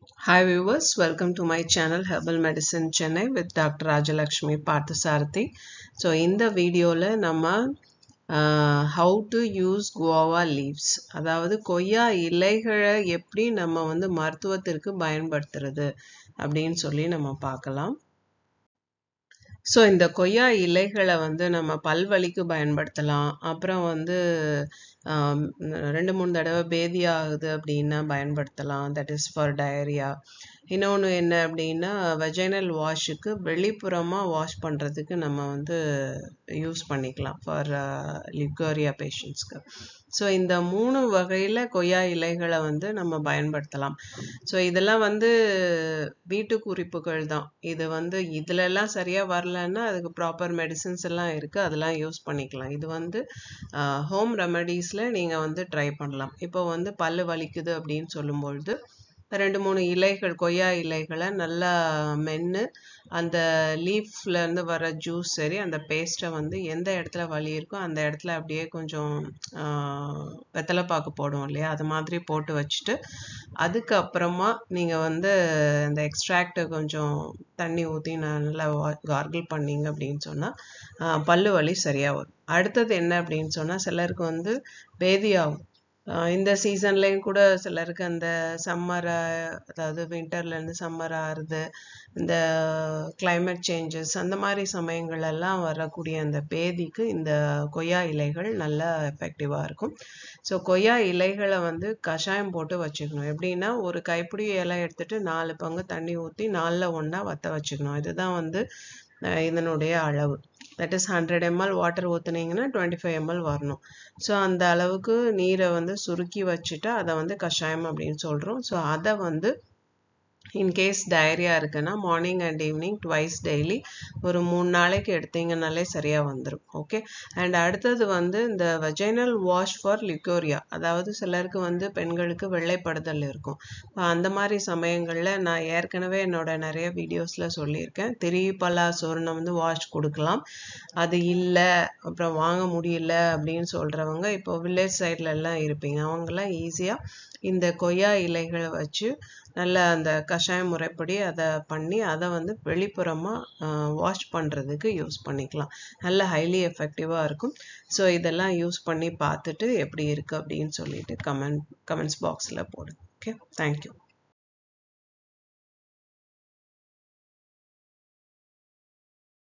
Hi viewers, welcome to my channel Herbal Medicine Chennai with Dr. Rajalakshmi Parthasarathy. So இந்த வீடியோவில் நம்ம how to use guava leaves அதாவது கொய்யா இலைகளை எப்படி நம்ம வந்து மருத்துவத்திற்கு பயன்படுத்துறது அப்படின்னு சொல்லி நம்ம பார்க்கலாம் ஸோ இந்த கொய்யா இலைகளை வந்து நம்ம பல்வலிக்கு பயன்படுத்தலாம் அப்புறம் வந்து ரெண்டு மூணு தடவை பேதி ஆகுது அப்படின்னா பயன்படுத்தலாம் தட் இஸ் ஃபார் டயரியா இன்னொன்று என்ன அப்படின்னா வெஜைனல் வாஷுக்கு வெளிப்புறமாக வாஷ் பண்ணுறதுக்கு நம்ம வந்து யூஸ் பண்ணிக்கலாம் ஃபார் லிக்கோரியா பேஷண்ட்ஸ்க்கு ஸோ இந்த மூணு வகையில் கொய்யா இலைகளை வந்து நம்ம பயன்படுத்தலாம் ஸோ இதெல்லாம் வந்து வீட்டு குறிப்புகள் தான் இது வந்து இதுலெல்லாம் சரியாக வரலன்னா அதுக்கு ப்ராப்பர் மெடிசின்ஸ் எல்லாம் இருக்குது அதெல்லாம் யூஸ் பண்ணிக்கலாம் இது வந்து ஹோம் ரெமடிஸில் நீங்கள் வந்து ட்ரை பண்ணலாம் இப்போ வந்து பல்லு வலிக்குது அப்படின்னு சொல்லும்பொழுது ரெண்டு மூணு இலைகள் கொய்யா இலைகளை நல்லா மென்று அந்த லீஃப்லேருந்து வர ஜூஸ் சரி அந்த பேஸ்ட்டை வந்து எந்த இடத்துல வலி இருக்கோ அந்த இடத்துல அப்படியே கொஞ்சம் வெத்தலைப்பாக்கு போடுவோம் இல்லையா அது மாதிரி போட்டு வச்சுட்டு அதுக்கப்புறமா நீங்கள் வந்து இந்த எக்ஸ்ட்ராக்டை கொஞ்சம் தண்ணி ஊற்றி நல்லா கார்கிள் பண்ணீங்க அப்படின்னு சொன்னால் பல்லு வலி சரியாக வரும் அடுத்தது என்ன அப்படின்னு சொன்னால் சிலருக்கு வந்து பேதி ஆகும் இந்த சீசன்லேயும் கூட சிலருக்கு அந்த சம்மர் அதாவது வின்டர்லேருந்து சம்மர் ஆறுது இந்த கிளைமேட் சேஞ்சஸ் அந்த மாதிரி சமயங்களெல்லாம் வரக்கூடிய அந்த பேதிக்கு இந்த கொய்யா இலைகள் நல்லா எஃபெக்டிவாக இருக்கும் ஸோ கொய்யா இலைகளை வந்து கஷாயம் போட்டு வச்சுக்கணும் எப்படின்னா ஒரு கைப்பிடி இலை எடுத்துட்டு நாலு பங்கு தண்ணி ஊற்றி நாலில் ஒன்றா வற்ற வச்சுக்கணும் இதுதான் வந்து இதனுடைய அளவு that is hundred ML water ஊற்றுனீங்கன்னா டுவெண்ட்டி ஃபைவ் எம்எல் வரணும் ஸோ அந்த அளவுக்கு நீரை வந்து சுருக்கி வச்சுட்டு அதை வந்து கஷாயம் அப்படின்னு சொல்கிறோம் ஸோ அதை வந்து இன்கேஸ் டயரியா இருக்குன்னா morning and evening twice daily ஒரு மூணு நாளைக்கு எடுத்தீங்கனாலே சரியாக வந்துடும் ஓகே அண்ட் அடுத்தது வந்து இந்த வெஜைனல் வாஷ் ஃபார் லிக்கோரியா அதாவது சிலருக்கு வந்து பெண்களுக்கு வெள்ளைப்படுதல் இருக்கும் அந்த மாதிரி சமயங்களில் நான் ஏற்கனவே என்னோட நிறைய வீடியோஸில் சொல்லியிருக்கேன் திரிபலா சோர்ணம் வந்து வாஷ் கொடுக்கலாம் அது இல்லை அப்புறம் வாங்க முடியல அப்படின்னு சொல்கிறவங்க இப்போ வில்லேஜ் சைட்ல எல்லாம் இருப்பீங்க அவங்கெல்லாம் ஈஸியாக இந்த கொய்யா இலைகளை வச்சு நல்ல அந்த கஷாய முறைப்படி அதை பண்ணி அதை வந்து வெளிப்புறமாக வாஷ் பண்ணுறதுக்கு யூஸ் பண்ணிக்கலாம் நல்ல ஹைலி எஃபெக்டிவாக இருக்கும் ஸோ இதெல்லாம் யூஸ் பண்ணி பார்த்துட்டு எப்படி இருக்குது அப்படின்னு சொல்லிட்டு கமெண்ட் கமெண்ட்ஸ் பாக்ஸில் போடுங்க ஓகே தேங்க்யூ